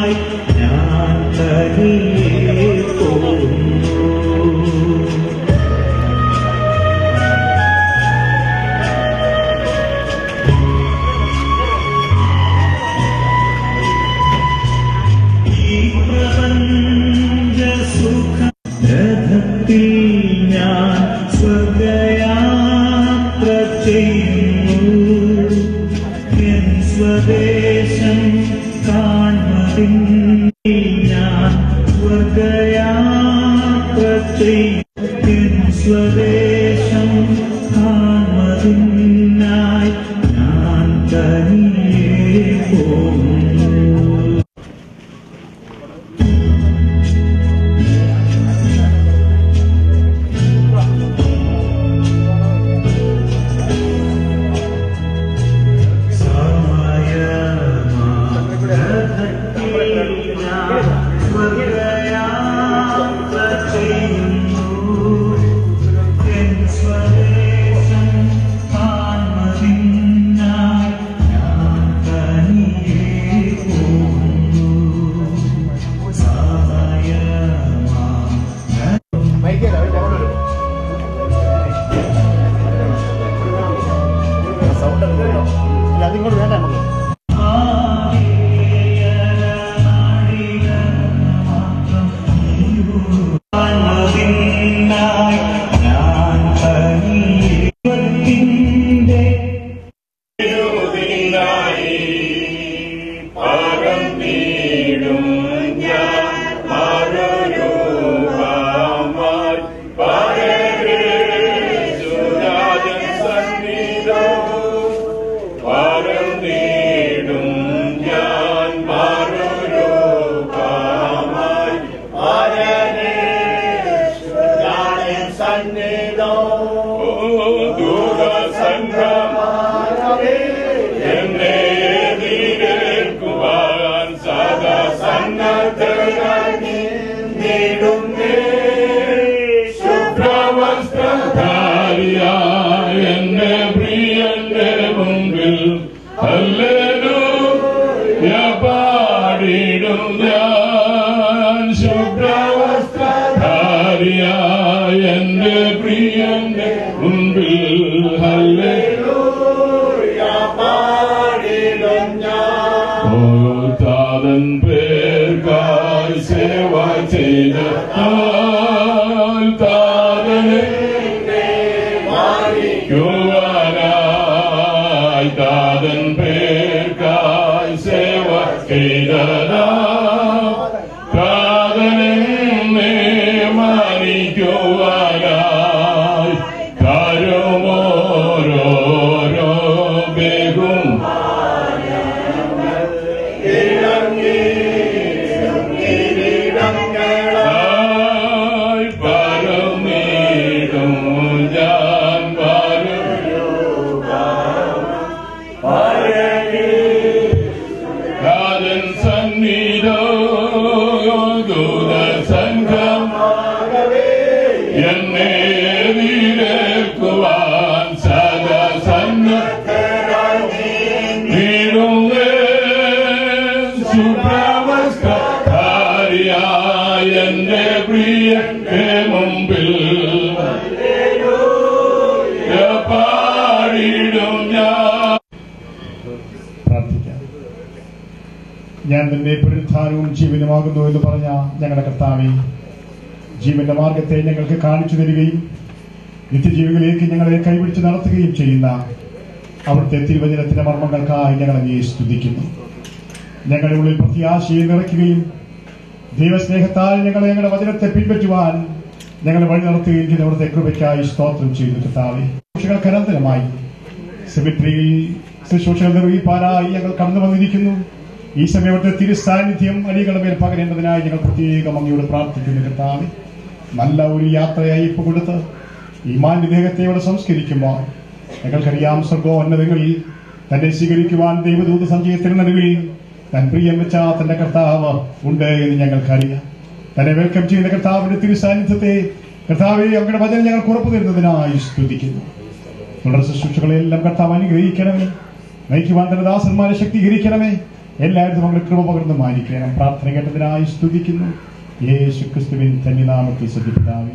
ഞാൻ തനിയെ പോകുന്നു ഈ പ്രപഞ്ച സുഖരഥത്തിൽ ഞാൻ സ്വർഗയാത്ര ചെയ്യുന്നു എൻ സ്വദേശം കാൺമതിൽ ഞാൻ സ്വർഗയാത്ര ചെയ്യും എൻ സ്വദേശം കാൺമതിനായി ഞാൻ തനിയെ പോകുന്നു അതിങ്ങോട്ട് വേണ്ട നമുക്ക് ഞാൻ തനിയെ എന്റെ പ്രിയന്റെ മുമ്പിൽ ഹല്ലേലൂയ പാടിടും ഞാൻ ശുഭ്രവസ്ത്രധാരിയായ എന്റെ പ്രിയന്റെ മുമ്പിൽ ഹല്ലേലൂയ പാടിടും ഞാൻ ഓ താതൻ പേർക്കായി സേവ ചെയ്ത താതനെ യുവനായി താതൻ പേർക്കായി സേവ ചെയ്തതാ താതനെ മാനിക്കുവാനായി കാരുമോരോരോ ബേഗും ആയി പരമീടും ഞാൻ വരും രാജൻ സന്നിധോ ദൂത സംഘം എന്നെ വീരക്കുവാൻ സദാ സന്നദ്ധരായി നീടുന്നേ സുപ്രവസ്കാരിയായ എന്റെ പ്രിയന്റെ മുമ്പിൽ പാടിടും ഞാൻ പ്രാർത്ഥിക്കാം ഞാൻ തന്നെ പുനരുത്ഥാനവും ജീവനുമാകുന്നു എന്ന് പറഞ്ഞ ഞങ്ങളുടെ കർത്താവെ ജീവന്റെ മാർഗത്തെ ഞങ്ങൾക്ക് കാണിച്ചു തരികയും നിത്യജീവികളിലേക്ക് ഞങ്ങളെ കൈപിടിച്ച് നടത്തുകയും ചെയ്യുന്ന അവിടുത്തെ തിരുവചനത്തിന്റെ മർമ്മങ്ങൾക്കായി ഞങ്ങൾ അങ്ങേ സ്തുതിക്കുന്നു ഞങ്ങളുടെ ഉള്ളിൽ പ്രത്യാശയെ നിറയ്ക്കുകയും ദൈവസ്നേഹത്താൽ ഞങ്ങളെ ഞങ്ങളുടെ വചനത്തെ പിൻപറ്റുവാൻ ഞങ്ങളെ വഴി നടത്തുകയും ചെയ്ത അവിടുത്തെ കൃപയ്ക്കായി സ്തോത്രം ചെയ്തു കർത്താവെ ശുശ്രൂഷകൾക്ക് അനന്തരമായി സെമിട്രിയിൽ ശുശ്രൂഷകൾ നിർവഹിപ്പാനായി ഞങ്ങൾ കടന്നു വന്നിരിക്കുന്നു ഈ സമയത്തെ തിരുസാന്നിധ്യം അടികളുടെ മേൽ പകരേണ്ടതിനായി ഞങ്ങൾ പ്രത്യേകം അങ്ങയോട് പ്രാർത്ഥിക്കുന്നു കർത്താവ് നല്ല ഒരു യാത്രയായി ഇപ്പൊ കൊടുത്ത് ഈ മാന്യദേഹത്തെ ഇവിടെ സംസ്കരിക്കുമ്പോൾ ഞങ്ങൾക്കറിയാം സ്വർഗോന്നതങ്ങളിൽ തന്നെ സ്വീകരിക്കുവാൻ ദൈവദൂത സഞ്ചയത്തിന് നടുവിൽ തൻ പ്രിയം വെച്ച തന്റെ കർത്താവ് ഉണ്ട് എന്ന് ഞങ്ങൾക്കറിയാം തന്നെ വെൽക്കം ചെയ്യുന്ന കർത്താവിന്റെ തിരുസാന്നിധ്യത്തെ കർത്താവെ അങ്ങയുടെ വചനം ഞങ്ങൾ ഉറപ്പു തരുന്നതിനായി സ്തുതിക്കുന്നു തുടർ ശുശ്രൂഷകളെല്ലാം കർത്താവ് അനുഗ്രഹിക്കണമേ നയിക്കുവാൻ തന്നെ ദാസന്മാരെ ശക്തീകരിക്കണമേ എല്ലാവരും നമ്മൾ കൃപ പകർന്ന് മാനിക്കണം പ്രാർത്ഥന കേട്ടതിനായി സ്തുതിക്കുന്നു യേശു ക്രിസ്തുവിൻ തന്നിനാമത്തിൽ ശ്രദ്ധിപ്പിതാവി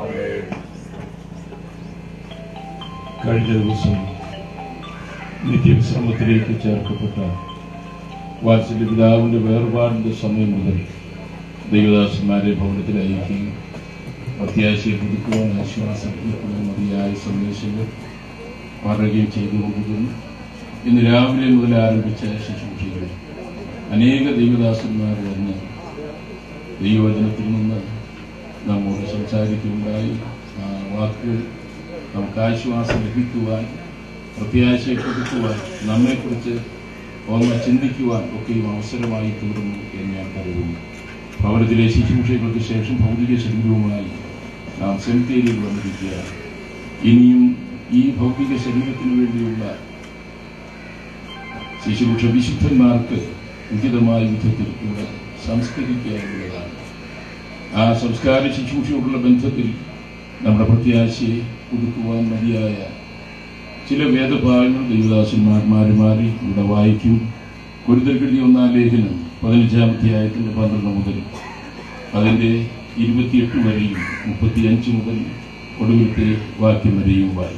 കഴിഞ്ഞ ദിവസം നിത്യവിശ്രമത്തിലേക്ക് ചേർക്കപ്പെട്ട വാത്സല്യ പിതാവിന്റെ വേർപാടിന്റെ സമയം മുതൽ ദൈവദാസന്മാരെ ഭവനത്തിൽ അയക്കുകയും പ്രത്യാശയെ പുതുക്കുവാൻ ആശ്വാസം നൽകുവാൻ മതിയായ സന്ദേശങ്ങൾ പറയുകയും ചെയ്തുകൊണ്ടിരുന്നു ഇന്ന് രാവിലെ മുതൽ ആരംഭിച്ച ശുശ്രൂഷകൾ അനേക ദൈവദാസന്മാർ വന്ന് ദൈവവചനത്തിൽ നിന്ന് നമ്മോട് സംസാരിക്കുകയുണ്ടായി ആ വാക്കുകൾ നമുക്ക് ആശ്വാസം ലഭിക്കുവാൻ പ്രത്യാശയെ കൊടുക്കുവാൻ നമ്മെക്കുറിച്ച് ഒന്ന് ചിന്തിക്കുവാൻ ഒക്കെയും അവസരമായി തീർന്നു എന്ന് ഞാൻ കരുതുന്നു ഭവനത്തിലെ ശുശ്രൂഷകൾക്ക് ശേഷം ഭൗതിക ശരീരവുമായി നാം സെമിത്തേരിയിൽ വന്നിരിക്കുകയാണ് ഇനിയും ഈ ഭൗതിക ശരീരത്തിന് വേണ്ടിയുള്ള ശുശ്രൂഷ വിശുദ്ധന്മാർക്ക് ഉചിതമായ വിധത്തിൽ ഇവിടെ സംസ്കരിക്കാനുള്ളതാണ് ആ സംസ്കാര ശുശ്രൂഷയോടുള്ള ബന്ധത്തിൽ നമ്മുടെ പ്രത്യാശയെ പുതുക്കുവാൻ മതിയായ ചില വേദഭാഗങ്ങൾ ദൈവദാസന്മാർ മാറി മാറി ഇവിടെ വായിക്കും കുരുതൽക്കെഴുതി ഒന്നാം ലേഖനം പതിനഞ്ചാം അധ്യായത്തിന്റെ പന്ത്രണ്ട് മുതൽ അതിന്റെ ഇരുപത്തിയെട്ട് വരെയും മുപ്പത്തിയഞ്ച് മുതൽ ഒടുവിലത്തെ വാക്യം വരെയും വായിക്കും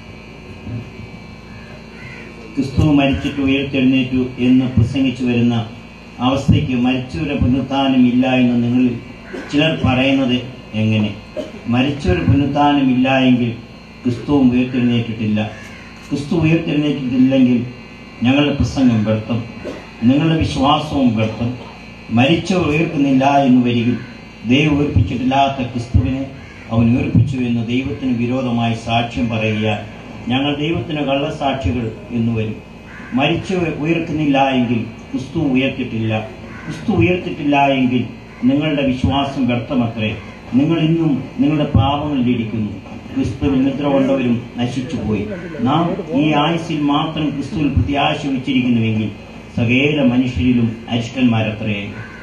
ക്രിസ്തു മരിച്ചിട്ട് ഉയർത്തെഴുന്നേറ്റു എന്ന് പ്രസംഗിച്ചു വരുന്ന അവസ്ഥയ്ക്ക് മരിച്ചവരുടെ പുനരുത്ഥാനം ഇല്ല എന്ന് നിങ്ങളിൽ ചിലർ പറയുന്നത് എങ്ങനെ മരിച്ചവരുടെ പുനരുത്ഥാനം ഇല്ല എങ്കിൽ ക്രിസ്തുവും ഉയർത്തെഴുന്നേറ്റിട്ടില്ല ക്രിസ്തു ഉയർത്തെഴുന്നേറ്റിട്ടില്ലെങ്കിൽ ഞങ്ങളുടെ പ്രസംഗം വ്യർത്ഥം നിങ്ങളുടെ വിശ്വാസവും വ്യർത്ഥം മരിച്ചവർ ഉയർക്കുന്നില്ല എന്ന് വരികിൽ ദൈവം ഉയർപ്പിച്ചിട്ടില്ലാത്ത ക്രിസ്തുവിനെ അവൻ ഉയർപ്പിച്ചു എന്ന് ദൈവത്തിന് വിരോധമായി സാക്ഷ്യം പറയുകയാൽ ഞങ്ങൾ ദൈവത്തിന് കള്ളസാക്ഷികൾ എന്ന് വരും മരിച്ചവർ ഉയർക്കുന്നില്ല എങ്കിൽ ക്രിസ്തു ഉയർത്തിട്ടില്ല ക്രിസ്തു ഉയർത്തിട്ടില്ല എങ്കിൽ നിങ്ങളുടെ വിശ്വാസം വ്യർത്ഥമത്രേ നിങ്ങൾ ഇന്നും നിങ്ങളുടെ പാപങ്ങളിലിരിക്കുന്നു ക്രിസ്തുവിൽ നിദ്ര കൊണ്ടവരും നശിച്ചുപോയി നാം ഈ ആയുസ്സിൽ മാത്രം ക്രിസ്തുവിൽ പ്രത്യാശ വെച്ചിരിക്കുന്നുവെങ്കിൽ സകല മനുഷ്യരിലും അരിഷ്ടന്മാരത്രേ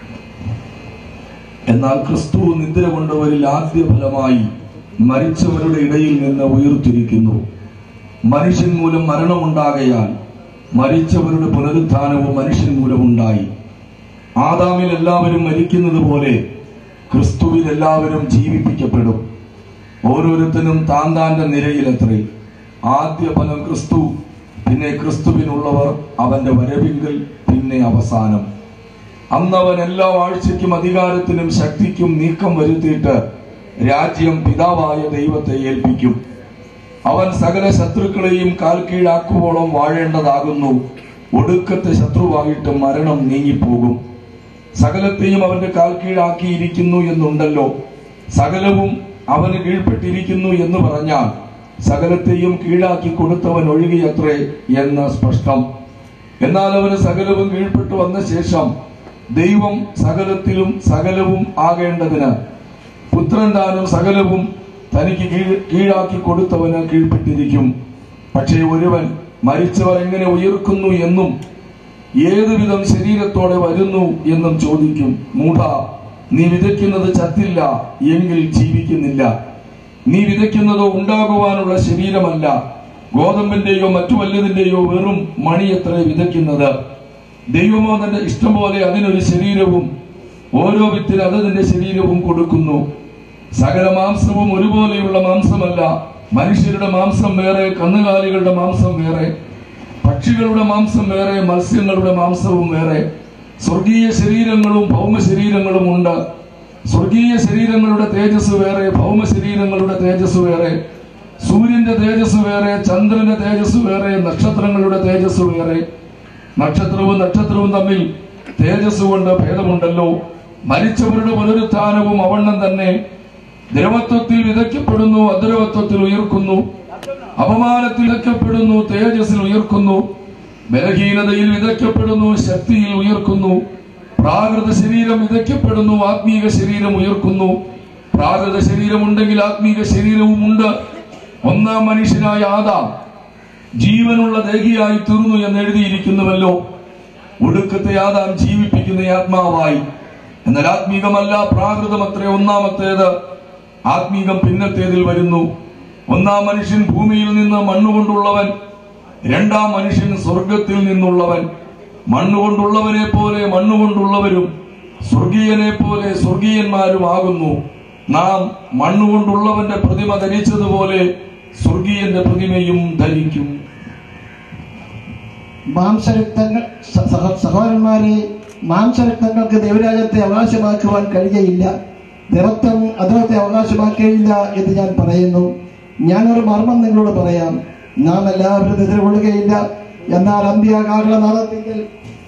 എന്നാൽ ക്രിസ്തു നിദ്ര കൊണ്ടവരിൽ ആദ്യ ഫലമായി മരിച്ചവരുടെ ഇടയിൽ നിന്ന് ഉയർത്തിരിക്കുന്നു മനുഷ്യൻ മൂലം മരണമുണ്ടാകയാൽ മരിച്ചവരുടെ പുനരുത്ഥാനവും മനുഷ്യൻ മൂലമുണ്ടായി ആദാമിൽ എല്ലാവരും മരിക്കുന്നത് പോലെ ക്രിസ്തുവിൽ എല്ലാവരും ജീവിപ്പിക്കപ്പെടും ഓരോരുത്തരും താൻ താന്റെ നിരയിലത്രേ ആദ്യ ഫലം ക്രിസ്തു പിന്നെ ക്രിസ്തുവിനുള്ളവർ അവന്റെ വരവിങ്കൽ പിന്നെ അവസാനം അന്നവൻ എല്ലാ വാഴ്ചയ്ക്കും അധികാരത്തിനും ശക്തിക്കും നീക്കം വരുത്തിയിട്ട് രാജ്യം പിതാവായ ദൈവത്തെ ഏൽപ്പിക്കും അവൻ സകല ശത്രുക്കളെയും കാൽ കീഴാക്കുവോളം വാഴേണ്ടതാകുന്നു ഒടുക്കത്തെ ശത്രുവായിട്ട് മരണം നീങ്ങിപ്പോകും സകലത്തെയും അവന്റെ കാൽ കീഴാക്കിയിരിക്കുന്നു എന്നുണ്ടല്ലോ സകലവും അവന് കീഴ്പ്പെട്ടിരിക്കുന്നു എന്ന് പറഞ്ഞാൽ സകലത്തെയും കീഴാക്കി കൊടുത്തവൻ ഒഴികെയത്രേ എന്ന് സ്പഷ്ടം എന്നാൽ അവന് സകലവും കീഴ്പ്പെട്ടു വന്ന ശേഷം ദൈവം സകലത്തിലും സകലവും ആകേണ്ടതിന് പുത്രൻ താനും സകലവും തനിക്ക് കീഴ് കീഴാക്കി കൊടുത്തവന് കീഴ്പ്പെട്ടിരിക്കും പക്ഷേ ഒരുവൻ മരിച്ചവർ എങ്ങനെ ഉയർക്കുന്നു എന്നും ഏതുവിധം ശരീരത്തോടെ വരുന്നു എന്നും ചോദിക്കും മൂഢ നീ വിതയ്ക്കുന്നത് ചത്തില്ല എങ്കിൽ ജീവിക്കുന്നില്ല നീ വിതയ്ക്കുന്നതോ ഉണ്ടാകുവാനുള്ള ശരീരമല്ല ഗോതമ്പിന്റെയോ മറ്റു വല്ലതിന്റെയോ വെറും മണിയത്രേ വിതയ്ക്കുന്നത് ദൈവമോ തന്റെ ഇഷ്ടം പോലെ അതിനൊരു ശരീരവും ഓരോ വിത്തിന് അതതിന്റെ ശരീരവും കൊടുക്കുന്നു സകല മാംസവും ഒരുപോലെയുള്ള മാംസമല്ല മനുഷ്യരുടെ മാംസം വേറെ കന്നുകാലികളുടെ മാംസം വേറെ പക്ഷികളുടെ മാംസം വേറെ മത്സ്യങ്ങളുടെ മാംസവും വേറെ സ്വർഗീയ ശരീരങ്ങളും ഭൗമ ശരീരങ്ങളും ഉണ്ട് സ്വർഗീയ ശരീരങ്ങളുടെ തേജസ് വേറെ ഭൗമ ശരീരങ്ങളുടെ തേജസ് വേറെ സൂര്യന്റെ തേജസ് വേറെ ചന്ദ്രന്റെ തേജസ് വേറെ നക്ഷത്രങ്ങളുടെ തേജസ് വേറെ നക്ഷത്രവും നക്ഷത്രവും തമ്മിൽ തേജസ് കൊണ്ട് ഭേദമുണ്ടല്ലോ മരിച്ചവരുടെ പുനരുത്ഥാനവും അവണ്ണം തന്നെ ദ്രവത്വത്തിൽ വിതയ്ക്കപ്പെടുന്നു അദ്രവത്വത്തിൽ ഉയർക്കുന്നു അപമാനത്തിൽ വിതയ്ക്കപ്പെടുന്നു തേജസ്സിൽ ഉയർക്കുന്നു ബലഹീനതയിൽ വിതയ്ക്കപ്പെടുന്നു ശക്തിയിൽ ഉയർക്കുന്നു പ്രാകൃത ശരീരം വിതയ്ക്കപ്പെടുന്നു ആത്മീക ശരീരം ഉയർക്കുന്നു പ്രാകൃത ശരീരം ഉണ്ടെങ്കിൽ ആത്മീക ശരീരവും ഉണ്ട് ഒന്നാം മനുഷ്യനായ ആദാം ജീവനുള്ള ദേഹിയായി തീർന്നു എന്ന് എഴുതിയിരിക്കുന്നുവല്ലോ ഒടുക്കത്തെ ആദാം ജീവിപ്പിക്കുന്ന ആത്മാവായി എന്നാൽ ആത്മീകമല്ല പ്രാകൃതമത്രേ ഒന്നാമത്തേത് ആത്മീകം പിന്നത്തേതിൽ വരുന്നു ഒന്നാം മനുഷ്യൻ ഭൂമിയിൽ നിന്ന് മണ്ണുകൊണ്ടുള്ളവൻ രണ്ടാം മനുഷ്യൻ സ്വർഗത്തിൽ നിന്നുള്ളവൻ മണ്ണുകൊണ്ടുള്ളവനെ പോലെ മണ്ണുകൊണ്ടുള്ളവരും സ്വർഗീയനെ പോലെ സ്വർഗീയന്മാരുമാകുന്നു നാം മണ്ണുകൊണ്ടുള്ളവന്റെ പ്രതിമ ധരിച്ചതുപോലെ സ്വർഗീയന്റെ പ്രതിമയും ധരിക്കും മാംസരക്തങ്ങൾ സ- സഹ- സഹോദരന്മാരെ മാംസരക്തങ്ങൾക്ക് ദൈവരാജ്യത്തെ അവകാശമാക്കുവാൻ കഴിയയില്ല ദൈവത്വം അദ്ദേഹത്തെ അവകാശമാക്കുകയില്ല എന്ന് ഞാൻ പറയുന്നു ഞാനൊരു മർമ്മം നിങ്ങളോട് പറയാം നാം എല്ലാവരും എതിർകൊള്ളുകയില്ല എന്നാൽ അന്ത്യകാല നാളത്തിൽ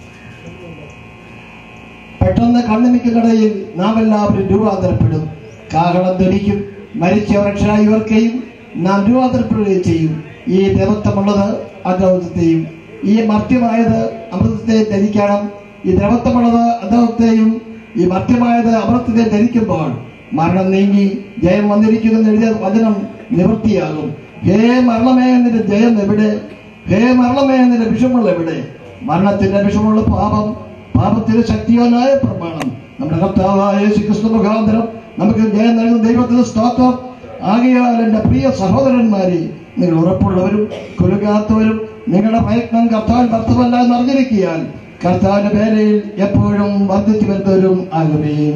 പെട്ടെന്ന് കണ്ണുമിക്കുന്നിടയിൽ നാം എല്ലാവരും രൂപാന്തരപ്പെടും കാഹളം ധരിക്കും മരിച്ചവരക്ഷരായി ഇവർക്കെയും നാം രൂപാന്തരപ്പെടുകയും ചെയ്യും ഈ ദ്രവത്വമുള്ളത് അദ്രവത്വത്തെയും ഈ മർത്യമായത് അമൃതത്തെ ധരിക്കണം ഈ ദ്രവത്വമുള്ളത് അദ്രവത്തെയും ഈ മർത്യമായത് അമൃതത്തെ ധരിക്കുമ്പോൾ മരണം നീങ്ങി ജയം വന്നിരിക്കുന്നു എന്ന് എഴുതിയ വചനം നിവൃത്തിയാകും ഹേ മരണമേ നിന്റെ ജയം എവിടെ ഹേ മരണമേ നിന്റെ വിഷമുള്ള എവിടെ മരണത്തിന്റെ വിഷമുള്ള പാപം പാപത്തിന്റെ ശക്തിയോനായ പ്രമാണം നമ്മുടെ കർത്താവായ യേശു ക്രിസ്തു മുഖാന്തരം നമുക്ക് ജയം നൽകുന്ന ദൈവത്തിന് സ്തോത്രം ആകയാൽ എന്റെ പ്രിയ സഹോദരന്മാരെ നിങ്ങൾ ഉറപ്പുള്ളവരും കൊലുകാത്തവരും നിങ്ങളുടെ പ്രയത്നം കർത്താവിൽ വ്യർത്ഥമല്ല എന്ന് അറിഞ്ഞിരിക്കിയാൽ കർത്താവിന്റെ പേരയിൽ എപ്പോഴും വർദ്ധിച്ചു വരുന്നവരും ആകുകയും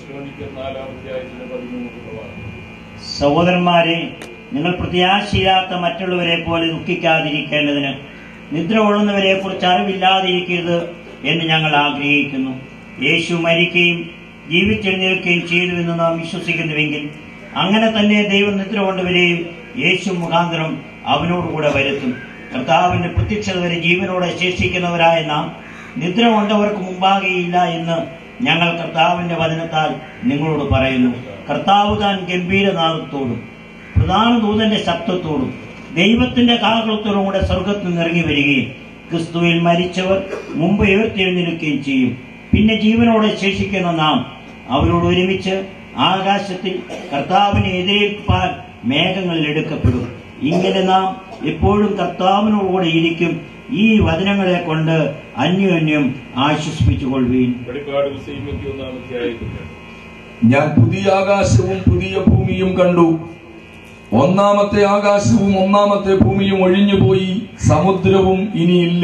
സഹോദരന്മാരെ നിങ്ങൾ പ്രത്യാശയില്ലാത്ത മറ്റുള്ളവരെ പോലെ ദുഃഖിക്കാതിരിക്കേണ്ടതിന് നിദ്ര കൊള്ളുന്നവരെ കുറിച്ച് അറിവില്ലാതിരിക്കരുത് എന്ന് ഞങ്ങൾ ആഗ്രഹിക്കുന്നു യേശു മരിക്കുകയും ജീവിച്ചെഴുന്നേൽക്കുകയും ചെയ്തുവെന്ന് നാം വിശ്വസിക്കുന്നുവെങ്കിൽ അങ്ങനെ തന്നെ ദൈവം നിദ്ര കൊണ്ടവരെയും യേശു മുഖാന്തരം അവനോടുകൂടെ വരുത്തും കർത്താവിന്റെ പ്രത്യക്ഷത വരെ ജീവനോടെ ശേഷിക്കുന്നവരായ നാം നിദ്ര കൊണ്ടവർക്ക് മുമ്പാകെയില്ല എന്ന് ഞങ്ങൾ കർത്താവിന്റെ വചനത്താൽ നിങ്ങളോട് പറയുന്നു കർത്താവ് താൻ ഗംഭീരനാദത്തോടും പ്രധാന ദൂതന്റെ ശബ്ദത്തോടും ദൈവത്തിന്റെ കാഹളത്തോടും കൂടെ സ്വർഗത്തിൽ നിന്ന് ഇറങ്ങി വരികയും ക്രിസ്തുവിൽ മരിച്ചവർ മുമ്പ് ഉയർത്തെഴുന്നേൽക്കുകയും ചെയ്യും പിന്നെ ജീവനോടെ ശേഷിക്കുന്ന നാം അവരോട് ഒരുമിച്ച് ആകാശത്തിൽ കർത്താവിനെ എതിരേൽപ്പാൻ മേഘങ്ങളിൽ എടുക്കപ്പെടും ഇങ്ങനെ നാം എപ്പോഴും കർത്താവിനോടുകൂടെ ഇരിക്കും ഈ വചനങ്ങളെ കൊണ്ട് അന്യോന്യം ആശ്വസിപ്പിച്ചുകൊള്ളുവീൻ വെളിപ്പാട് പുസ്തകം ഇരുപത്തിയൊന്നാം അധ്യായത്തിൽ ഞാൻ പുതിയ ആകാശവും പുതിയ ഭൂമിയും കണ്ടു ഒന്നാമത്തെ ആകാശവും ഒന്നാമത്തെ ഭൂമിയും ഒഴിഞ്ഞുപോയി സമുദ്രവും ഇനിയില്ല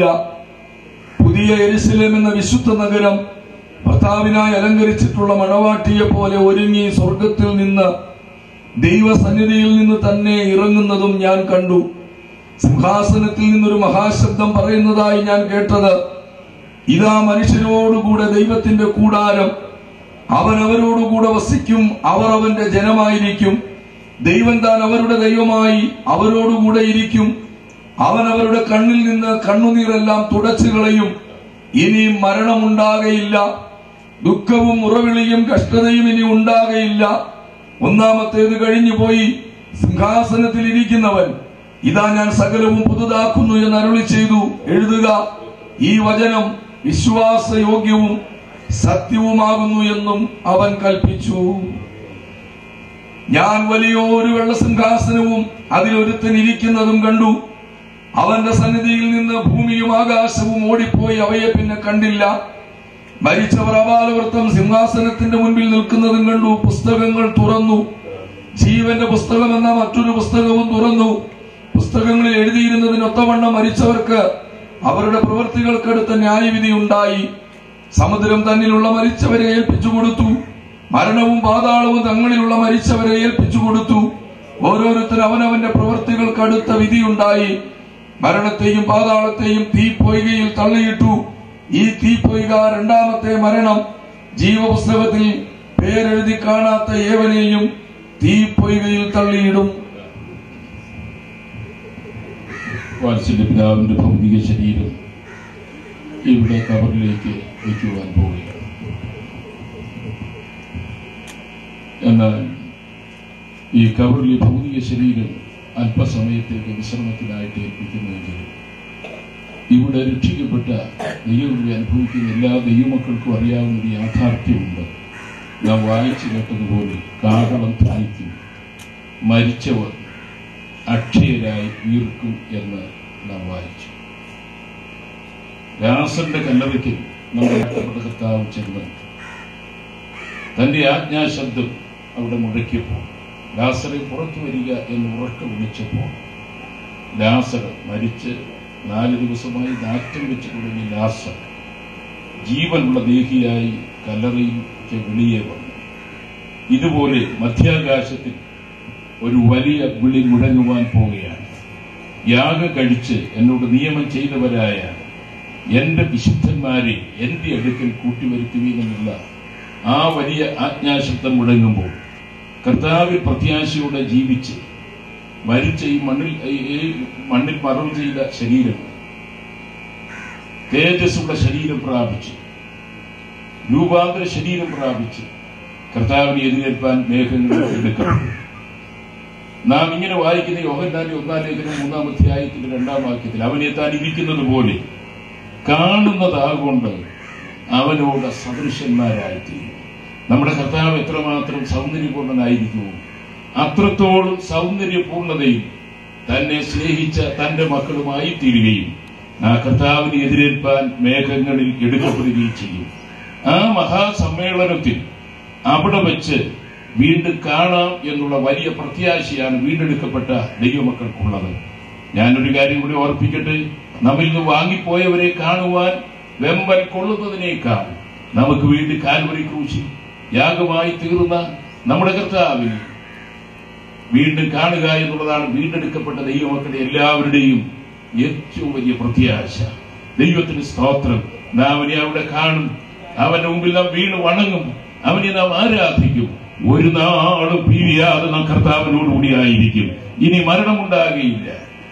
പുതിയ എരുസലേം എന്ന വിശുദ്ധ നഗരം ഭർത്താവിനായി അലങ്കരിച്ചിട്ടുള്ള മണവാട്ടിയെ പോലെ ഒരുങ്ങി സ്വർഗത്തിൽ നിന്ന് ദൈവസന്നിധിയിൽ നിന്ന് തന്നെ ഇറങ്ങുന്നതും ഞാൻ കണ്ടു സിംഹാസനത്തിൽ നിന്നൊരു മഹാശബ്ദം പറയുന്നതായി ഞാൻ കേട്ടത് ഇതാ മനുഷ്യരോടുകൂടെ ദൈവത്തിന്റെ കൂടാരം അവൻ അവരോടുകൂടെ വസിക്കും അവർ അവന്റെ ജനമായിരിക്കും ദൈവം താൻ അവരുടെ ദൈവമായി അവരോടുകൂടെ ഇരിക്കും അവൻ അവരുടെ കണ്ണിൽ നിന്ന് കണ്ണുനീരെല്ലാം തുടച്ചു കളയും ഇനിയും മരണമുണ്ടാകയില്ല ദുഃഖവും ഉറവിളിയും കഷ്ടതയും ഇനി ഉണ്ടാകയില്ല ഒന്നാമത്തേത് കഴിഞ്ഞുപോയി സിംഹാസനത്തിൽ ഇരിക്കുന്നവൻ ഇതാ ഞാൻ സകലവും പുതുതാക്കുന്നു എന്ന് അരുളി ചെയ്തു എഴുതുക ഈ വചനം വിശ്വാസയോഗ്യവും സത്യവുമാകുന്നു എന്നും അവൻ കൽപ്പിച്ചു ഞാൻ വലിയൊരു വെള്ളസിംഹാസനവും അതിലൊരുത്തൻ ഇരിക്കുന്നതും കണ്ടു അവന്റെ സന്നിധിയിൽ നിന്ന് ഭൂമിയും ആകാശവും ഓടിപ്പോയി അവയെ പിന്നെ കണ്ടില്ല മരിച്ചവർ അപാലവൃത്തം സിംഹാസനത്തിന്റെ മുൻപിൽ നിൽക്കുന്നതും കണ്ടു പുസ്തകങ്ങൾ തുറന്നു ജീവന്റെ പുസ്തകം എന്ന മറ്റൊരു പുസ്തകവും തുറന്നു പുസ്തകങ്ങളിൽ എഴുതിയിരുന്നതിനൊത്തവണ്ണം മരിച്ചവർക്ക് അവരുടെ പ്രവൃത്തികൾക്കടുത്ത ന്യായവിധി ഉണ്ടായി സമുദ്രം തന്നിലുള്ള മരിച്ചവരെ ഏൽപ്പിച്ചു കൊടുത്തു മരണവും പാതാളവും തങ്ങളിലുള്ള മരിച്ചവരെ ഏൽപ്പിച്ചു കൊടുത്തു ഓരോരുത്തർ അവനവന്റെ പ്രവൃത്തികൾക്ക് അടുത്ത വിധിയുണ്ടായി മരണത്തെയും പാതാളത്തെയും തീപ്പൊയ്കയിൽ തള്ളിയിട്ടു ഈ തീപ്പൊയ്ക രണ്ടാമത്തെ മരണം ജീവപുസ്തകത്തിൽ പേരെഴുതി കാണാത്ത ഏവനെയും തീപ്പൊയ്കയിൽ തള്ളിയിടും വാത്സല്യ പിതാവിന്റെ ഭൗതിക ശരീരം ഇവിടെ കബറിലേക്ക് വയ്ക്കുവാൻ പോവുകയാണ് എന്നാൽ ഈ കബറിലെ ഭൗതിക ശരീരം അല്പസമയത്തേക്ക് വിശ്രമത്തിനായിട്ട് ഏൽപ്പിക്കുന്നുവെങ്കിൽ ഇവിടെ രക്ഷിക്കപ്പെട്ട ദൈവങ്ങളെ അനുഭവിക്കുന്ന എല്ലാ ദൈവമക്കൾക്കും അറിയാവുന്ന ഒരു യാഥാർത്ഥ്യമുണ്ട് നാം വായിച്ചു കേട്ടതുപോലെ കാഹളം ധ്വനിക്കും മരിച്ചവർ അക്ഷയരായി ഉയർക്കും എന്ന് നാം വായിച്ചു രാസന്റെ കല്ലറയ്ക്ക് നമ്മുടെ ഇഷ്ടപ്പെട്ട കർത്താവ് ചെന്ന് തന്റെ ആജ്ഞാശബ്ദം അവിടെ മുഴക്കിയപ്പോൾ ലാസറെ പുറത്തു വരിക എന്ന് ഉറക്കെ വിളിച്ചപ്പോൾ ലാസർ മരിച്ച് നാല് ദിവസമായി നാറ്റം വെച്ച് തുടങ്ങിയ ലാസർ ജീവനുള്ള ദേഹിയായി കല്ലറയ്ക്ക് വെളിയെ വന്നു ഇതുപോലെ മധ്യാകാശത്തിൽ ഒരു വലിയ വിളി മുഴങ്ങുവാൻ പോവുകയാണ് യാഗം കഴിച്ച് എന്നോട് നിയമം ചെയ്തവരായ എന്റെ വിശുദ്ധന്മാരെ എന്റെ അടുക്കൽ കൂട്ടിവരുത്തുവീനെന്നുള്ള ആ വലിയ ആജ്ഞാശബ്ദം മുഴങ്ങുമ്പോൾ കർത്താവിൽ പ്രത്യാശയോടെ ജീവിച്ച് മരിച്ച ഈ മണ്ണിൽ ഈ- ഈ മണ്ണിൽ മറവ് ചെയ്ത ശരീരം തേജസ്സുള്ള ശരീരം പ്രാപിച്ച് രൂപാന്തര ശരീരം പ്രാപിച്ച് കർത്താവിനെ എതിരേൽപ്പാൻ മേഘങ്ങൾ എടുക്കപ്പെട്ടു നാം ഇങ്ങനെ വായിക്കുന്ന യോഹന്നാന്റെ ഒന്നാം ലേഖനം മൂന്നാം അധ്യായത്തിന്റെ രണ്ടാം വാക്യത്തിൽ അവനെ താൻ ഇരിക്കുന്നത് പോലെ കാണുന്നതാകൊണ്ട് അവനോട് സദൃശന്മാരായിത്തീരും നമ്മുടെ കർത്താവ് എത്രമാത്രം സൗന്ദര്യപൂർണനായിരിക്കുമോ അത്രത്തോളം സൗന്ദര്യപൂർണതയിൽ തന്നെ സ്നേഹിച്ച തന്റെ മക്കളുമായി തീരുകയും ആ കർത്താവിനെ എതിരേൽപ്പാൻ മേഘങ്ങളിൽ എടുക്കപ്പെടുകയും ചെയ്യും ആ മഹാസമ്മേളനത്തിൽ അവിടെ വെച്ച് വീണ്ടും കാണാം എന്നുള്ള വലിയ പ്രത്യാശയാണ് വീണ്ടെടുക്കപ്പെട്ട ദൈവമക്കൾക്കുള്ളത് ഞാനൊരു കാര്യം കൂടി ഓർപ്പിക്കട്ടെ നമ്മിൽ നിന്ന് വാങ്ങിപ്പോയവരെ കാണുവാൻ വെമ്പൽ കൊള്ളുന്നതിനേക്കാൾ നമുക്ക് വേണ്ടി കാൽവരി ക്രൂശി യാഗമായി തീർന്ന നമ്മുടെ കർത്താവിൽ വീണ്ടും കാണുക എന്നുള്ളതാണ് വീണ്ടെടുക്കപ്പെട്ട ദൈവമക്കളുടെ എല്ലാവരുടെയും ഏറ്റവും വലിയ പ്രത്യാശ ദൈവത്തിന് സ്തോത്രം നാം അവനെ അവിടെ കാണും അവന്റെ മുമ്പിൽ നാം വീണ് വണങ്ങും അവനെ നാം ആരാധിക്കും ഒരു നാളും പിരിയാതെ നാം കർത്താവിനോടുകൂടി ആയിരിക്കും ഇനി മരണമുണ്ടാകുകയില്ല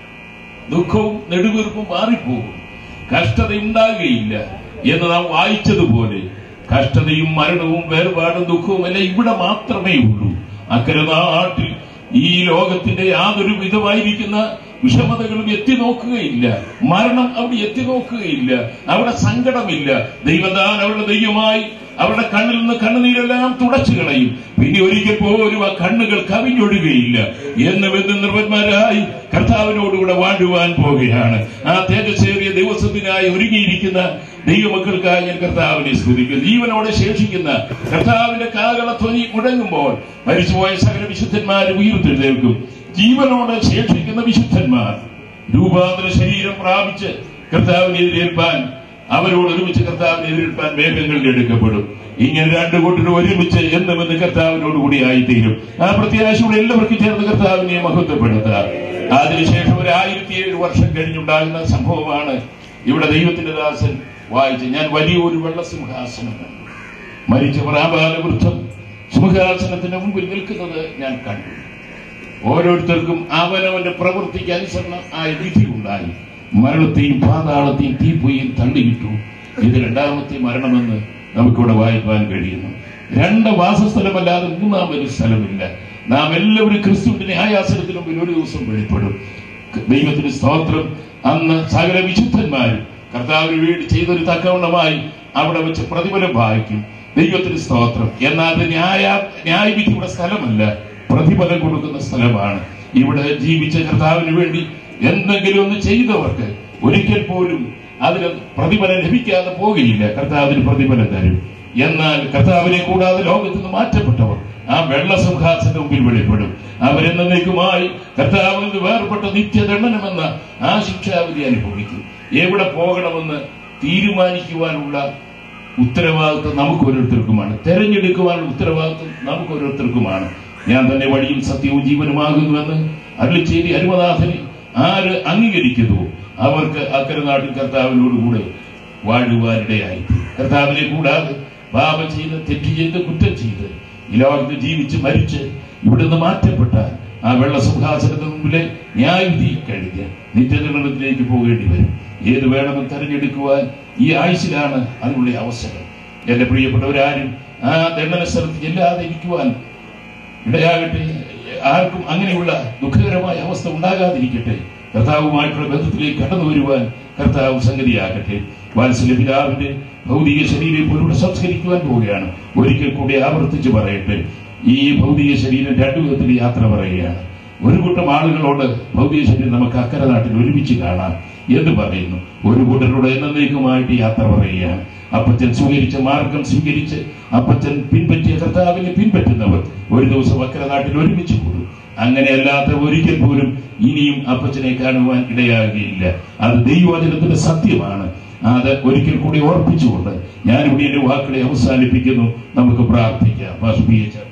ദുഃഖവും നെടുവീർപ്പും മാറിപ്പോകും കഷ്ടത ഉണ്ടാകുകയില്ല എന്ന് നാം വായിച്ചതുപോലെ കഷ്ടതയും മരണവും വേർപാടും ദുഃഖവും എല്ലാം ഇവിടെ മാത്രമേ ഉള്ളൂ അക്കരെ നാട്ടിൽ ഈ ലോകത്തിന്റെ യാതൊരു വിധമായിരിക്കുന്ന വിഷമതകളും എത്തി നോക്കുകയില്ല മരണം അവിടെ എത്തി നോക്കുകയില്ല അവിടെ സങ്കടമില്ല ദൈവദാൻ അവരുടെ ദൈവമായി അവരുടെ കണ്ണിൽ നിന്ന് കണ്ണുനീരെല്ലാം തുടച്ചു കളയും പിന്നെ ഒരിക്കൽ പോലും ആ കണ്ണുകൾ കവിഞ്ഞൊഴുകയില്ല എന്ന് വെന്ന് നിർമ്മന്മാരായി കർത്താവിനോടുകൂടെ വാഴുവാൻ പോവുകയാണ് ആ തേജസ്സേറിയ ദിവസത്തിനായി ഒരുങ്ങിയിരിക്കുന്ന ദൈവമക്കൾക്കായി ഞാൻ കർത്താവിനെ സ്തുതിക്കുന്നു ജീവനോടെ ശേഷിക്കുന്ന കർത്താവിന്റെ കാകളധ്വനി മുഴങ്ങുമ്പോൾ മരിച്ചുപോയ സകല വിശുദ്ധന്മാർ ഉയർത്തെഴുന്നേൽക്കും ജീവനോടെ ശേഷിക്കുന്ന വിശുദ്ധന്മാർ രൂപാന്തര ശരീരം പ്രാപിച്ച് കർത്താവിനെ എതിരേൽപ്പാൻ അവരോട് ഒരുമിച്ച് കർത്താവിനെ എതിരേൽപ്പാൻ മേഘങ്ങളിൽ എടുക്കപ്പെടും ഇങ്ങനെ രണ്ടു കൂട്ടരും ഒരുമിച്ച് എന്നുമെന്ന് കർത്താവിനോട് കൂടി ആയിത്തീരും ആ പ്രത്യാശയോടെ എല്ലാവർക്കും ചേർന്ന് കർത്താവിനെ മഹത്വപ്പെടുത്താം അതിനുശേഷം ഒരു ആയിരത്തി ഏഴ് വർഷം കഴിഞ്ഞുണ്ടാകുന്ന സംഭവമാണ് ഇവിടെ ദൈവത്തിന്റെ ദാസൻ വായിച്ച് ഞാൻ വലിയൊരു വെള്ളസിംഹാസനം കണ്ടു മരിച്ച പ്രാബാലവൃദ്ധം സിംഹാസനത്തിന്റെ മുമ്പിൽ നിൽക്കുന്നത് ഞാൻ കണ്ടു ഓരോരുത്തർക്കും അവനവന്റെ പ്രവൃത്തിക്ക് അനുസരണം ആയ വിധി ഉണ്ടായി മരണത്തെയും പാതാളത്തെയും തീപ്പൊയ്യും തള്ളിയിട്ടു ഇത് രണ്ടാമത്തെ മരണമെന്ന് നമുക്കിവിടെ വായിക്കാൻ കഴിയുന്നു രണ്ട് വാസസ്ഥലമല്ലാതെ മൂന്നാമൊരു സ്ഥലമില്ല നാം എല്ലാവരും ക്രിസ്തുവിന്റെ ന്യായാസനത്തിന് മുമ്പിൽ ഒരു ദിവസം വെളിപ്പെടും ദൈവത്തിന് സ്തോത്രം അന്ന് സകല വിശുദ്ധന്മാരും കർത്താവിന് വേണ്ടി ചെയ്തൊരു തക്കവണ്ണമായി അവിടെ വെച്ച് പ്രതിഫലം വായിക്കും ദൈവത്തിന് സ്തോത്രം എന്നാൽ അത് ന്യായ ന്യായവിധിയുടെ സ്ഥലമല്ല പ്രതിഫലം കൊടുക്കുന്ന സ്ഥലമാണ് ഇവിടെ ജീവിച്ച കർത്താവിന് വേണ്ടി എന്തെങ്കിലും ഒന്ന് ചെയ്തവർക്ക് ഒരിക്കൽ പോലും അതിന് പ്രതിഫലം ലഭിക്കാതെ പോകുകയില്ല കർത്താവിന് പ്രതിഫലം തരും എന്നാൽ കർത്താവിനെ കൂടാതെ ലോകത്ത് നിന്ന് മാറ്റപ്പെട്ടവർ ആ വെള്ള സിംഹാസന മുമ്പിൽ വെളിപ്പെടും അവരെന്നേക്കുമായി കർത്താവിൽ നിന്ന് വേർപെട്ട നിത്യദണ്ഡനമെന്ന ആ ശിക്ഷാവിധി അനുഭവിക്കും എവിടെ പോകണമെന്ന് തീരുമാനിക്കുവാനുള്ള ഉത്തരവാദിത്വം നമുക്ക് ഓരോരുത്തർക്കുമാണ് തെരഞ്ഞെടുക്കുവാനുള്ള ഉത്തരവാദിത്വം നമുക്ക് ഓരോരുത്തർക്കുമാണ് ഞാൻ തന്നെ വഴിയും സത്യവും ജീവനുമാകുന്നുവെന്ന് അരുളിച്ചേരി അരുമനാഥനെ ആര് അംഗീകരിക്കുന്നു അവർക്ക് അക്കരെ നാട്ടിൽ കർത്താവിനോടുകൂടെ വാഴുവാനിടയായി കർത്താവിനെ കൂടാതെ പാപം ചെയ്ത് തെറ്റ് ചെയ്ത് കുറ്റം ചെയ്ത് ഈ ലോകത്ത് ജീവിച്ച് മരിച്ച് ഇവിടുന്ന് മാറ്റപ്പെട്ടാൽ ആ വെള്ള സിംഹാസനത്തിന് മുമ്പിലെ ന്യായവിധി കഴിഞ്ഞ് നിത്യനിർണയത്തിലേക്ക് പോകേണ്ടി വരും ഏത് വേണമെന്ന് തെരഞ്ഞെടുക്കുവാൻ ഈ ആയുസിലാണ് അതിനുള്ള അവസരം എന്റെ പ്രിയപ്പെട്ടവരാരും ആ ദണ്ഡന സ്ഥലത്ത് ചെല്ലാതെ ഇരിക്കുവാൻ ഇടയാകട്ടെ ആർക്കും അങ്ങനെയുള്ള ദുഃഖകരമായ അവസ്ഥ ഉണ്ടാകാതിരിക്കട്ടെ കർത്താവുമായിട്ടുള്ള ബന്ധത്തിലേക്ക് കടന്നു വരുവാൻ കർത്താവ് സംഗതിയാകട്ടെ വാത്സല്യ പിതാവിന്റെ ഭൗതിക ശരീരം പോലൂടെ സംസ്കരിക്കുവാൻ പോവുകയാണ് ഒരിക്കൽ കൂടി ആവർത്തിച്ച് പറയട്ടെ ഈ ഭൗതിക ശരീരം രണ്ടു വിധത്തിൽ യാത്ര പറയുകയാണ് ഒരു കൂട്ടം ആളുകളോട് ഭൗതിക ശരീരം നമുക്ക് അക്കരെ നാട്ടിൽ ഒരുമിച്ച് കാണാം എന്ന് പറയുന്നു ഒരു കൂട്ടരോട് എന്നേക്കുമായിട്ട് യാത്ര പറയുകയാണ് അപ്പച്ചൻ സ്വീകരിച്ച മാർഗം സ്വീകരിച്ച് അപ്പച്ചൻ പിൻപറ്റിയ കർത്താവിനെ പിൻപറ്റുന്നവർ ഒരു ദിവസം അക്കരെ നാട്ടിൽ ഒരുമിച്ച് കൂടും അങ്ങനെയല്ലാത്ത ഒരിക്കൽ പോലും ഇനിയും അപ്പച്ചനെ കാണുവാൻ ഇടയാകുകയില്ല അത് ദൈവവചനത്തിന്റെ സത്യമാണ് അത് ഒരിക്കൽ കൂടി ഓർപ്പിച്ചുകൊണ്ട് ഞാനിവിടെ എന്റെ വാക്കുകളെ അവസാനിപ്പിക്കുന്നു നമുക്ക് പ്രാർത്ഥിക്കാം പാസ്റ്റർ പി. എച്ച്.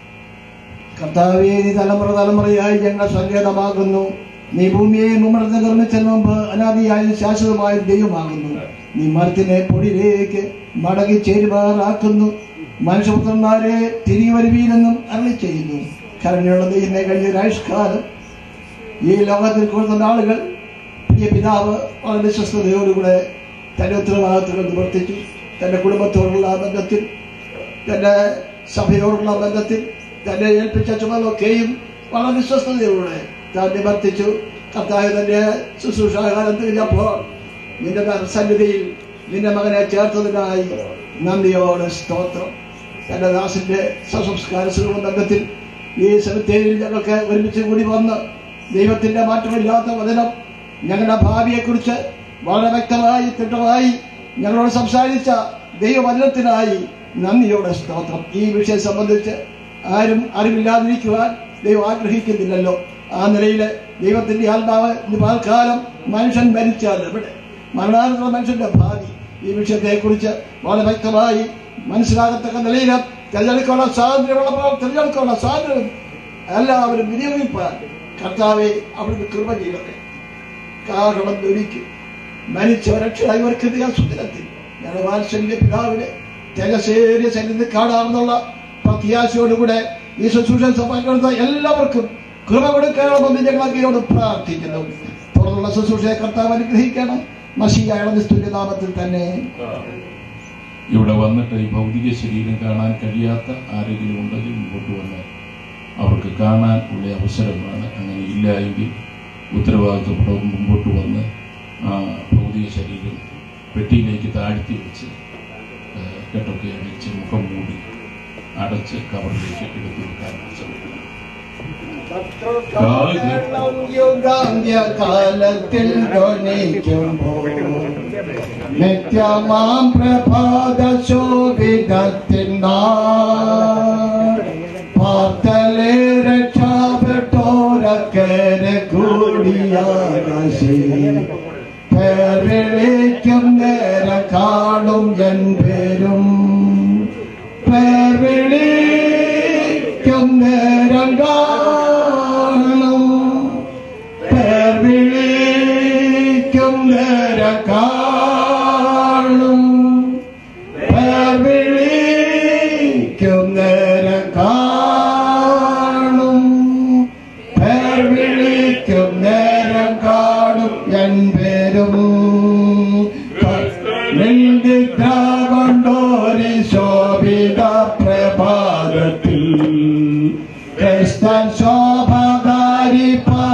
കർത്താവേ നീ തലമുറ തലമുറയായി ഞങ്ങൾ സങ്കേതമാകുന്നു നീ ഭൂമിയെ മുമ്പ് നിർമ്മിച്ചതിന് മുമ്പ് അനാദിയായ ശാശ്വതമായ ദൈവമാകുന്നു നീ മരത്തിനെ പൊടിയിലേക്ക് മടങ്ങി ചേരുമാറാക്കുന്നു മനുഷ്യപുത്രന്മാരെ തിരികെ വരുവീനെന്നും അരളി ചെയ്യുന്നു കരുണയുള്ള ദൈവമേ കഴിഞ്ഞ ഒരാഴ്ചക്കാലം ഈ ലോകത്തിൽ കൂടുതൽ ആളുകൾ പ്രിയ പിതാവ് വളരെ വിശ്വസ്തയോടുകൂടെ തന്റെ ഉത്തരവാദിത്തങ്ങൾ നിവർത്തിച്ചു തന്റെ കുടുംബത്തോടുള്ള ബന്ധത്തിൽ തന്റെ സഭയോടുള്ള ബന്ധത്തിൽ തന്നെ ഏൽപ്പിച്ച ചുമതലൊക്കെയും വളരെ വിശ്വസ്തയോടെ താൻ നിവർത്തിച്ചു കർത്താവ് തന്റെ ശുശ്രൂഷാകാലം തിരിഞ്ഞപ്പോൾ നിന്റെ സന്നിധിയിൽ നിന്റെ മകനെ ചേർത്തതിനായി നന്ദിയോടെ സ്തോത്രം തന്റെ ദാസിന്റെ സസംസ്കാര ബന്ധത്തിൽ ഈ സെമിത്തേരിയിൽ ഞങ്ങൾക്ക് ഒരുമിച്ച് കൂടി വന്ന് ദൈവത്തിന്റെ മാറ്റമില്ലാത്ത വചനം ഞങ്ങളുടെ ഭാവിയെക്കുറിച്ച് വളരെ വ്യക്തമായി തിട്ടമായി ഞങ്ങളോട് സംസാരിച്ച ദൈവവചനത്തിനായി നന്ദിയോടെ സ്തോത്രം ഈ വിഷയം സംബന്ധിച്ച് ആരും അറിവില്ലാതിരിക്കുവാൻ ദൈവം ആഗ്രഹിക്കുന്നില്ലല്ലോ ആ നിലയിൽ ദൈവത്തിന്റെ ആത്മാവ് ഇന്ന് പാൽക്കാലം മനുഷ്യൻ മരിച്ചാൽ എവിടെ മരണാനന്തര മനുഷ്യന്റെ ഭാവി ഈ വിഷയത്തെക്കുറിച്ച് വളരെ വ്യക്തമായി മനസ്സിലാകത്തക്ക നിലയിൽ തിരഞ്ഞെടുക്കാനുള്ള സ്വാതന്ത്ര്യമുള്ളപ്പോൾ തിരഞ്ഞെടുക്കാനുള്ള സ്വാതന്ത്ര്യം എല്ലാവരും വിനിയോഗിപ്പാൻ കർത്താവെ അവിടുന്ന് കൃപ ചെയ്യട്ടെ കാരണം ഒരിക്കൽ മരിച്ച രക്ഷകർക്ക് സുദിനത്തിൽ ഞങ്ങളുടെ വാത്സല്യ പിതാവിനെ തേജസേരിയ സന്നിധി കാണാമെന്നുള്ള പ്രത്യാശയോടുകൂടെ ഈ ശുശ്രൂഷ പങ്കെടുത്ത എല്ലാവർക്കും കൃപ കൊടുക്കണമെന്ന് ഞങ്ങൾ അങ്ങയോട് പ്രാർത്ഥിക്കുന്നു തുടർന്നുള്ള ശുശ്രൂഷയെ കർത്താവ് അനുഗ്രഹിക്കണം മഷിയായുള്ള നിസ്തുല്യ നാമത്തിൽ തന്നെ ഇവിടെ വന്നിട്ട് ഈ ഭൗതിക ശരീരം കാണാൻ കഴിയാത്ത ആരെങ്കിലും ഉണ്ടെങ്കിൽ മുമ്പോട്ട് വന്ന് അവർക്ക് കാണാൻ ഉള്ള അവസരമാണ് അങ്ങനെ ഇല്ല എങ്കിൽ ഉത്തരവാദിത്വം മുമ്പോട്ട് വന്ന് ആ ഭൗതിക ശരീരം പെട്ടിയിലേക്ക് താഴ്ത്തി വെച്ച് ആ, കെട്ടൊക്കെ അടിച്ച് മുഖം മൂടി അടച്ച് കവറിലേക്ക് എടുത്തു വെക്കാനാണ് ശ്രമിക്കുന്നത് യുഗാന്ത്യകാലത്തിൽ ധ്വനിക്കുമ്പോൾ നിത്യമാം പ്രഭാത ശോഭിതത്തിൻ പാർത്തലെ രക്ഷാപ്പെട്ടോരക്കരെ കൂടിയാകാശേ പേർവിളിക്കും നേരം കാണും എൻ പേരും പേർവിളിക്കും നേരം കാണും പേർവിളിക്കും നേരം കാണും പേർവിളിക്കും നേരം കാണും പേർവിളിക്കും നേരം കാണും എൻ പേരും കൊണ്ടോരി ശോഭിത പ്രഭാതത്തിൽ ക്രിസ്തൻ ശോഭകാരി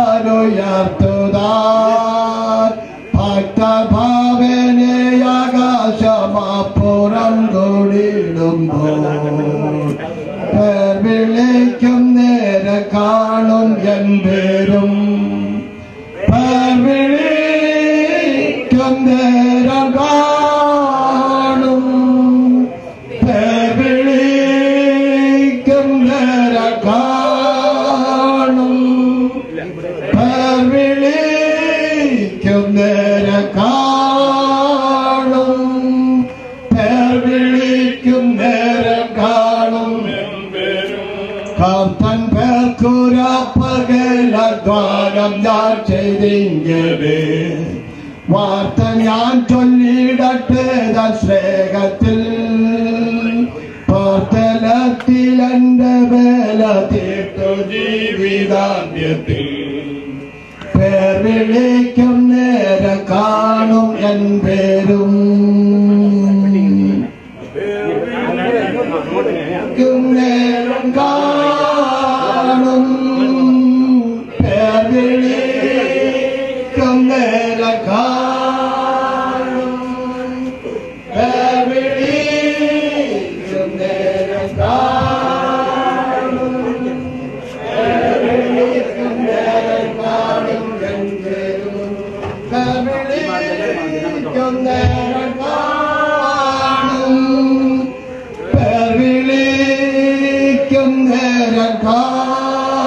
പാലുയർത്തുതാൻ ഭക്തഭാവനെ ആകാശമാപ്പുറം കൂടിയിടുമ്പോൾ പേർ വിളിക്കും നേരെ കാണും എൻ പേരും പേർ വിളിക്കും നേരം കാണും പേർ വിളിക്കും നേരം കാണും പേർ വിളിക്കും നേരം കാണും പേർ വിളിക്കും നേരം കാണും കാത്തൻ പേർക്കുരപ്പകലദ്വാരം ഞാൻ ചെയ്തിങ്ങനെ വാർത്ത ഞാൻ ചൊല്ലിടട്ടെ തൻ സ്നേഹത്തിൽ പാർത്തലത്തിൽ എന്റെ വേല തീർത്തു ജീവിതാന്ത്യത്തിൽ പേർ വിളിക്കും നേരെ കാണും എൻ പേരും വിളിക്കും നേരം കാണും പേർ വിളിക്കും നേരം കാണും പേർ വിളിക്കും നേരം കാണും പേർ വിളിക്കും നേരം കാണും എൻ പേരും പേർ വിളിക്കും നേരം കാണും പേർ വിളിക്കും നേരം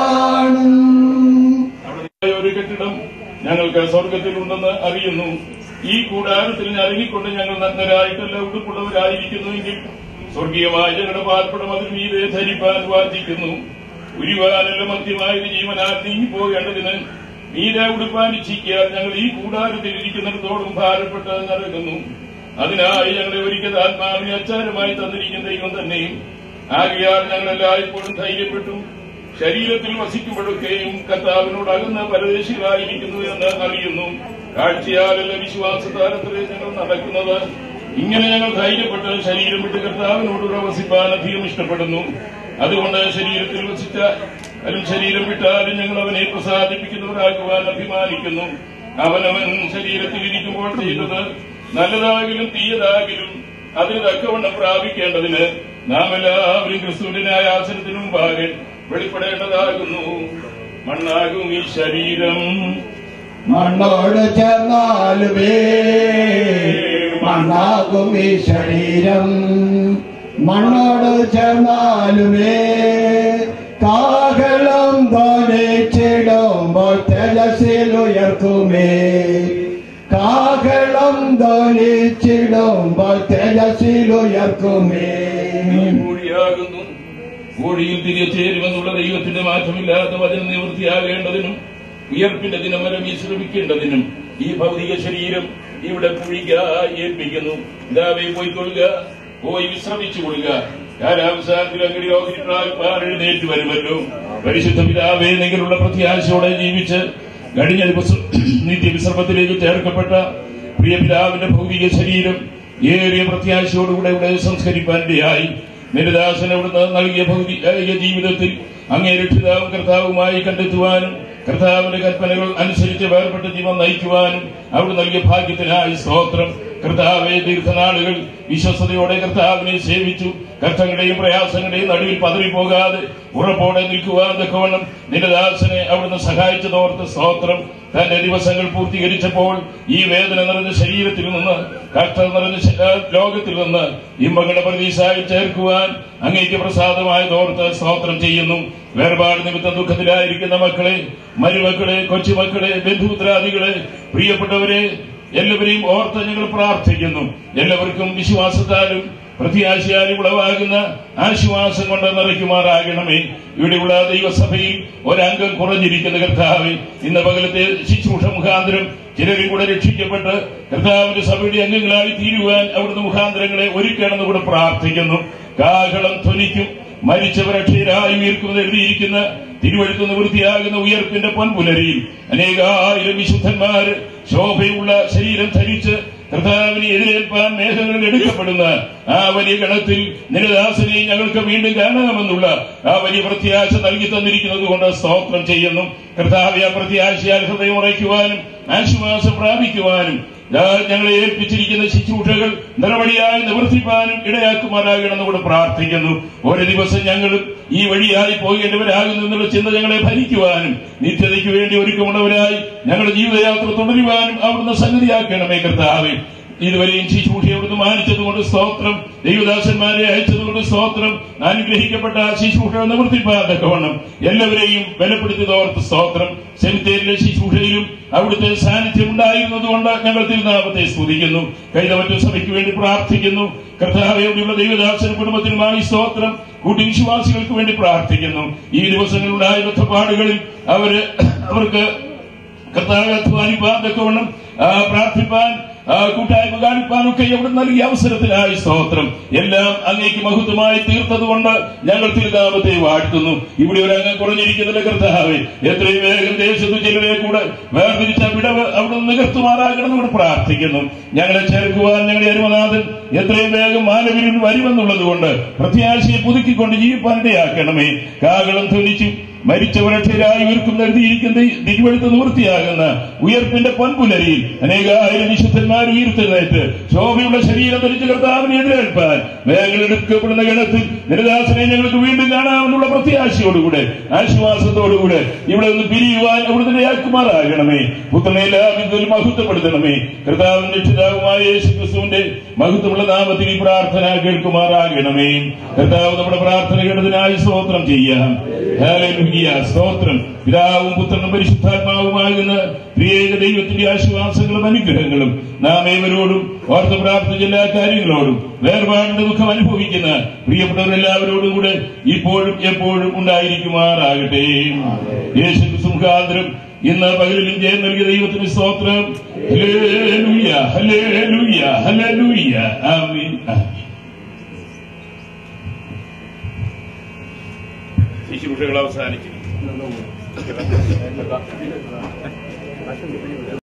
കാണും ഒരു കെട്ടിടം ഞങ്ങൾക്ക് സ്വർഗത്തിലുണ്ടെന്ന് അറിയുന്നു ഈ കൂടാരത്തിൽ ഞരങ്ങിക്കൊണ്ട് ഞങ്ങൾ നഗ്നരായിട്ടല്ല ഉടുപ്പുള്ളവരായിരിക്കുന്നുവെങ്കിൽ സ്വർഗീയമായ ഞങ്ങളുടെ പാർപ്പിടം അതിൽ മീതെ ധരിപ്പാൻ വാഞ്ചിക്കുന്നു ഉരുവാനല്ല മധ്യമായത് ജീവനാൽ നീങ്ങി പോകേണ്ടതിന് മീതെ ഉടുപ്പാൻ ഇച്ഛിക്കാൻ ഞങ്ങൾ ഈ കൂടാരത്തിൽ ഇരിക്കുന്നിടത്തോളം ഭാരപ്പെട്ട് നടക്കുന്നു അതിനായി ഞങ്ങളെ ഒരിക്കൽ ആത്മാവിനെ അച്ചാരമായി തന്നിരിക്കുന്ന ദൈവം തന്നെയും ആകയാൽ ഞങ്ങൾ എല്ലായ്പ്പോഴും ധൈര്യപ്പെട്ടു ശരീരത്തിൽ വസിക്കുമ്പോഴൊക്കെയും കർത്താവിനോട് അകന്ന പരദേശികളായിരിക്കുന്നു എന്ന് അറിയുന്നു കാഴ്ചയാലല്ല വിശ്വാസത്താലത്രേ ഞങ്ങൾ നടക്കുന്നത് ഇങ്ങനെ ഞങ്ങൾ ധൈര്യപ്പെട്ട് ശരീരം വിട്ട് കർത്താവിനോടുകൂടെ വസിപ്പാൻ അധികം ഇഷ്ടപ്പെടുന്നു അതുകൊണ്ട് ശരീരത്തിൽ വസിച്ചാലും ശരീരം വിട്ടാലും ഞങ്ങൾ അവനെ പ്രസാദിപ്പിക്കുന്നവരാകുവാൻ അഭിമാനിക്കുന്നു അവനവൻ ശരീരത്തിൽ ഇരിക്കുമ്പോൾ ചെയ്യുന്നത് നല്ലതാകിലും തീയതാകിലും അതിന് തക്കവണ്ണം പ്രാപിക്കേണ്ടതിന് നാം എല്ലാവരും ക്രിസ്തുവിന്റെ ന്യായാസനത്തിനു മുമ്പാകെ വെളിപ്പെടേണ്ടതാകുന്നു മണ്ണാകും ഈ ശരീരം മണ്ണോട് ചേർന്നാലുമേ മണ്ണാകും ഈ ശരീരം മണ്ണോട് ചേർന്നാലുമേ കാഹളം ധ്വനിച്ചിടുമ്പോൾ തേജസ്സിൽ ഉയർക്കുമേ കാഹളം ധ്വനിച്ചിടുമ്പോൾ തേജസ്സിൽ ഉയർക്കുമേ നീ കോഴിയാകുന്നു കോഴിയിൽ തിരികെ ചേരുമെന്നുള്ള ദൈവത്തിന്റെ മാറ്റമില്ലാത്ത വചനം നിവൃത്തിയാകേണ്ടതിനും ഉയർപ്പിന്റെ ദിനം വരെ വിശ്രമിക്കേണ്ടതിനും ഈ ഭൗതിക ശരീരം ഇവിടെ പുഴിക ഏൽപ്പിക്കുന്നു ഇതാവെ പോയിക്കൊള്ളുക പോയി വിശ്രമിച്ചു കൊള്ളുക കാലാവസാനത്തിൽ അങ്ങനെ യോഗ്യരാൽ എഴുന്നേറ്റ് വരുമല്ലോ പരിശുദ്ധ പിതാവേ നിങ്ങളുള്ള പ്രത്യാശയോടെ ജീവിച്ച് കഴിഞ്ഞ ദിവസം നിത്യവിശ്രമത്തിലേക്ക് ചേർക്കപ്പെട്ട പ്രിയ പിതാവിന്റെ ഭൗതിക ശരീരം ഏറിയ പ്രത്യാശയോടുകൂടെ ഇവിടെ സംസ്കരിപ്പാനിടയായി നിരദാസൻ അവിടുന്ന് നൽകിയ ഭൗതിക ജീവിതത്തിൽ അങ്ങേ രക്ഷിതാവും കർത്താവുമായി കണ്ടെത്തുവാനും കർത്താവിന്റെ കൽപ്പനകൾ അനുസരിച്ച് വേർപെട്ട ജീവൻ നയിക്കുവാനും അവിടെ നൽകിയ ഭാഗ്യത്തിനായി സ്തോത്രം കർത്താവെ ദീർഘനാളുകൾ വിശ്വസതയോടെ കർത്താവിനെ സേവിച്ചു കഷ്ടങ്ങളുടെയും പ്രയാസങ്ങളുടെയും നടുവിൽ പതറിപ്പോകാതെ ഉറപ്പോടെ നിൽക്കുവാൻ തക്കവണ്ണം നിന്റെ ദാസനെ അവിടുന്ന് സഹായിച്ചതോർത്ത് സ്തോത്രം തന്റെ ദിവസങ്ങൾ പൂർത്തീകരിച്ചപ്പോൾ ഈ വേദന നിറഞ്ഞ ശരീരത്തിൽ നിന്ന് കഷ്ടം നിറഞ്ഞ ശ- ലോകത്തിൽ നിന്ന് ഇമ്പങ്ങളുടെ പ്രതീക്ഷയായി ചേർക്കുവാൻ അങ്ങേക്ക് പ്രസാദമായ തോർത്ത് സ്തോത്രം ചെയ്യുന്നു വേർപാട് നിമിത്തം ദുഃഖത്തിലായിരിക്കുന്ന മക്കളെ മരുമക്കളെ കൊച്ചുമക്കളെ ബന്ധുമിത്രാദികളെ പ്രിയപ്പെട്ടവരെ എല്ലാവരെയും ഓർത്ത് ഞങ്ങൾ പ്രാർത്ഥിക്കുന്നു എല്ലാവർക്കും വിശ്വാസത്താലും പ്രത്യാശയാലും ഉളവാകുന്ന ആശ്വാസം കൊണ്ട് നിറയ്ക്കുമാറാകണമേ ഇവിടെയുള്ള ദൈവസഭയിൽ ഒരംഗം കുറഞ്ഞിരിക്കുന്ന കർത്താവ് ഇന്ന് പകലത്തെ ശുശ്രൂഷ മുഖാന്തരം ചിലരും കൂടെ രക്ഷിക്കപ്പെട്ട് കർത്താവിന്റെ സഭയുടെ അംഗങ്ങളായി തീരുവാൻ അവിടുന്ന് മുഖാന്തരങ്ങളെ ഒരുക്കണമെന്ന് കൂടെ പ്രാർത്ഥിക്കുന്നു കാഹളം ധ്വനിക്കും മരിച്ചവർ അക്ഷയരായി ഉയർക്കുന്നത് എഴുതിയിരിക്കുന്ന തിരുവഴുത്ത് നിവൃത്തിയാകുന്ന ഉയർപ്പിന്റെ പൊൻപുലരിയിൽ അനേകായിരം വിശുദ്ധന്മാര് ശോഭയുള്ള ശരീരം ധരിച്ച് കർത്താവിനെ എതിരേൽപ്പാൻ മേഘങ്ങളിൽ എടുക്കപ്പെടുന്ന ആ വലിയ ഗണത്തിൽ നിരദാസനെ ഞങ്ങൾക്ക് വീണ്ടും കാണാമെന്നുള്ള ആ വലിയ പ്രത്യാശ നൽകി തന്നിരിക്കുന്നത് കൊണ്ട് സ്തോത്രം ചെയ്യുന്നു കർത്താവെ ആ പ്രത്യാശയാൽ ഹൃദയം ഉറയ്ക്കുവാനും ആശ്വാസം പ്രാപിക്കുവാനും ദാ ഞങ്ങളെ ഏൽപ്പിച്ചിരിക്കുന്ന ശുശ്രൂഷകൾ നിറവഴിയായി നിവർത്തിപ്പാനും ഇടയാക്കുമാറാകണമെന്ന് കൂടെ പ്രാർത്ഥിക്കുന്നു ഒരു ദിവസം ഞങ്ങളും ഈ വഴിയായി പോകേണ്ടവരാകുന്നു എന്നുള്ള ചിന്ത ഞങ്ങളെ ഭരിക്കുവാനും നിത്യതയ്ക്ക് വേണ്ടി ഒരുക്കമുള്ളവരായി ഞങ്ങളുടെ ജീവിതയാത്ര തുടരുവാനും അവിടുന്ന് സംഗതിയാക്കണമേ കർത്താവേ ഇതുവരെയും ശുശ്രൂഷയോട് മാനിച്ചതുകൊണ്ട് സ്തോത്രം ദൈവദാസന്മാരെ അയച്ചതുകൊണ്ട് സ്തോത്രം അനുഗ്രഹിക്കപ്പെട്ട ശുശ്രൂഷ നിവർത്തിപ്പാതക്കവണ്ണം എല്ലാവരെയും ബലപ്പെടുത്തിയതോർത്ത് സ്തോത്രം സെമിത്തേരിലെ ശുശ്രൂഷയിലും അവിടുത്തെ സാന്നിധ്യം ഉണ്ടായിരുന്നതുകൊണ്ട് ഞങ്ങൾ തിരുനാമത്തെ സ്തുതിക്കുന്നു കൈതമറ്റ സഭയ്ക്ക് വേണ്ടി പ്രാർത്ഥിക്കുന്നു കർത്താവയോടുള്ള ദൈവദാസന കുടുംബത്തിനുമായി സ്തോത്രം കൂട്ടി വിശ്വാസികൾക്ക് വേണ്ടി പ്രാർത്ഥിക്കുന്നു ഈ ദിവസങ്ങളിലുണ്ടായ ബന്ധപ്പാടുകളിൽ അവര് അവർക്ക് കർത്താവ് അധ്വാനിപ്പാൻ തക്കവണ്ണം ആ, പ്രാർത്ഥിപ്പാൻ ആ, കൂട്ടായ്മ കാണിപ്പാനൊക്കെ എവിടെ നൽകിയ അവസരത്തിനായി സ്തോത്രം എല്ലാം അങ്ങേക്ക് മഹത്വമായി തീർത്തതുകൊണ്ട് ഞങ്ങൾ തിരുനാമത്തെ വാഴ്ത്തുന്നു ഇവിടെ ഒരു അംഗം കുറഞ്ഞിരിക്കുന്നില്ല കർത്താവെ എത്രയും വേഗം ദേശത്ത് ചിലരെ കൂടെ വേർതിരിച്ച വിടവ് അവിടെ നികർത്തുമാറാകണം കൂടെ പ്രാർത്ഥിക്കുന്നു ഞങ്ങളെ ചേർക്കുവാൻ ഞങ്ങളുടെ അരുമനാഥൻ എത്രയും വേഗം മാനവരിൽ വരുമെന്നുള്ളത് കൊണ്ട് പ്രത്യാശയെ പുതുക്കിക്കൊണ്ട് ജീവിപ്പാനിടയാക്കണമേ കാകളം ധ്വനിച്ചു മരിച്ചവരക്ഷരായി ഉയർക്കും എഴുതിയിരിക്കുന്ന തിരുവഴുത്ത് നിവൃത്തിയാകുന്ന ഉയർപ്പിന്റെ പൊൻപുലരിയിൽ അനേകായിരം വിശുദ്ധന്മാർ ഉയർത്തെഴുന്നേറ്റ് ശോഭയുള്ള ശരീരം ധരിച്ച് കർത്താവിനെ എതിരേൽപ്പാൻ വേഗങ്ങളെടുക്കപ്പെടുന്ന ഗണത്തിൽ നിരദാസനെ ഞങ്ങൾക്ക് വീണ്ടും കാണാമെന്നുള്ള പ്രത്യാശയോടുകൂടെ ആശ്വാസത്തോടുകൂടെ ഇവിടെ നിന്ന് പിരിയുവാൻ അവിടുന്ന് ആക്കുമാറാകണമേ പുത്രനെ എല്ലാ വിധത്തിലും മഹത്വപ്പെടുത്തണമേ കർത്താവിന്റെ രക്ഷിതാവുമായ യേശു ക്രിസ്തുവിന്റെ മഹത്വമുള്ള നാമത്തിൽ ഈ പ്രാർത്ഥന കേൾക്കുമാറാകണമേ കർത്താവ് നമ്മുടെ പ്രാർത്ഥന കേട്ടതിനായി സ്തോത്രം ചെയ്യാം ഹല്ലേലൂയ സ്തോത്രം പിതാവും പുത്രനും പരിശുദ്ധാത്മാവുമാകുന്ന ത്രിയേക ദൈവത്തിന്റെ ആശ്വാസങ്ങളും അനുഗ്രഹങ്ങളും നാം ഏവരോടും ഓർത്ത് പ്രാർത്ഥിച്ച എല്ലാ കാര്യങ്ങളോടും വേർപാടിന്റെ ദുഃഖം അനുഭവിക്കുന്ന പ്രിയപ്പെട്ടവരെല്ലാവരോടും കൂടെ ഇപ്പോഴും എപ്പോഴും ഉണ്ടായിരിക്കുമാറാകട്ടെ യേശു മുഖാന്തരം ഇന്ന് പകലിലും ജയം നൽകിയ ദൈവത്തിന് സ്തോത്രം ഹല്ലേലൂയ ഹല്ലേലൂയ ഹല്ലേലൂയ ആമീൻ ആമീൻ ശുശ്രൂഷകൾ അവസാനിച്ചിരിക്കുന്നു